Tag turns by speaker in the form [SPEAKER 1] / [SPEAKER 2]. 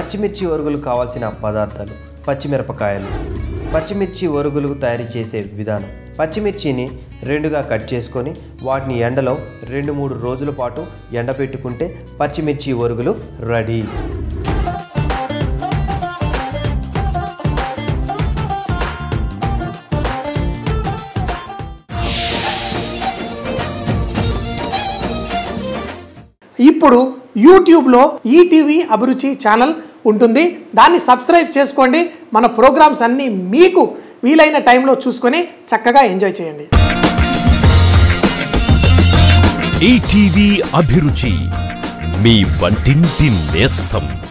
[SPEAKER 1] పచ్చిమిర్చి ఒరుగులు కావాల్సిన పదార్థాలు పచ్చిమిరపకాయలు పచ్చిమిర్చి ఒరుగులు తయారు చేసే విధానం పచ్చిమిర్చిని రెండుగా కట్ చేసుకొని వాటిని ఎండలో రెండు మూడు రోజుల పాటు ఎండబెట్టుకుంటే పచ్చిమిర్చి ఒరుగులు రెడీ
[SPEAKER 2] ఇప్పుడు యూట్యూబ్లో ఈటీవీ అభిరుచి ఛానల్ ఉంటుంది దాన్ని సబ్స్క్రైబ్ చేసుకోండి మన ప్రోగ్రామ్స్ అన్నీ మీకు వీలైన టైంలో చూసుకొని చక్కగా ఎంజాయ్ చేయండి
[SPEAKER 3] ఈటీవీ అభిరుచి మీ వంటింటి నేస్తం